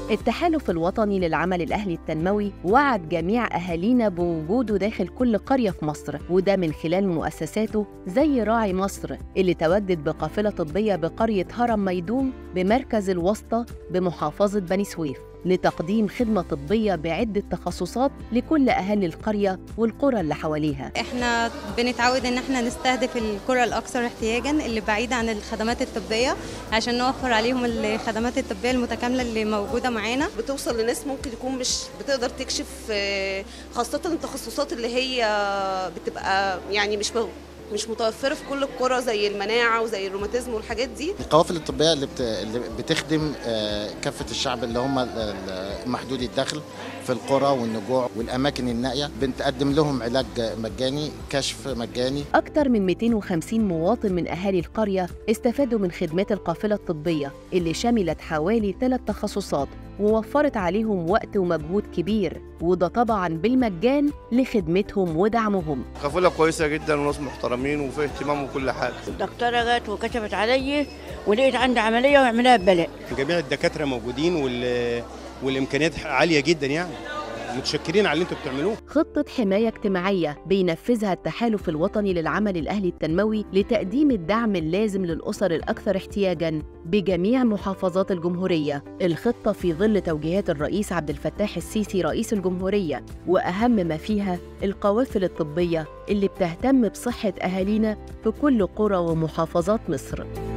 التحالف الوطني للعمل الأهلي التنموي وعد جميع أهالينا بوجوده داخل كل قرية في مصر وده من خلال مؤسساته زي راعي مصر اللي تواجد بقافلة طبية بقرية هرم ميدوم بمركز الوسطى بمحافظة بني سويف لتقديم خدمة طبية بعدة تخصصات لكل أهالي القرية والقرى اللي حواليها احنا بنتعود ان احنا نستهدف القرى الاكثر احتياجا اللي بعيده عن الخدمات الطبيه عشان نوفر عليهم الخدمات الطبيه المتكامله اللي موجوده معانا بتوصل لناس ممكن يكون مش بتقدر تكشف آه، خاصة التخصصات اللي هي بتبقى يعني مش مو- مش متوفرة في كل القرى زي المناعة وزي الروماتيزم والحاجات دي القوافل الطبيه اللي, بت... اللي بتخدم آه، كافه الشعب اللي هم ال- ال- محدودي الدخل في القرى والنجوع والاماكن النائيه بنقدم لهم علاج مجاني كشف مجاني أكثر من 250 مواطن من أهالي القرية استفادوا من خدمات القافلة الطبية اللي شملت حوالي ثلاث تخصصات ووفرت عليهم وقت ومجهود كبير وده طبعا بالمجان لخدمتهم ودعمهم قافله كويسه جدا وناس محترمين وفي اهتمام وكل حاجه الدكتورة جت وكشفت علي ولقيت عندي عملية وعملها ببلاش جميع الدكاتره موجودين وال... والامكانيات عاليه جدا يعني متشكرين على اللي انتوا بتعملوه خطة حماية اجتماعية بينفذها التحالف الوطني للعمل الأهلي التنموي لتقديم الدعم اللازم للأسر الأكثر احتياجاً بجميع محافظات الجمهورية الخطة في ظل توجيهات الرئيس عبد الفتاح السيسي رئيس الجمهورية وأهم ما فيها القوافل الطبية اللي بتهتم بصحة أهالينا في كل قرى ومحافظات مصر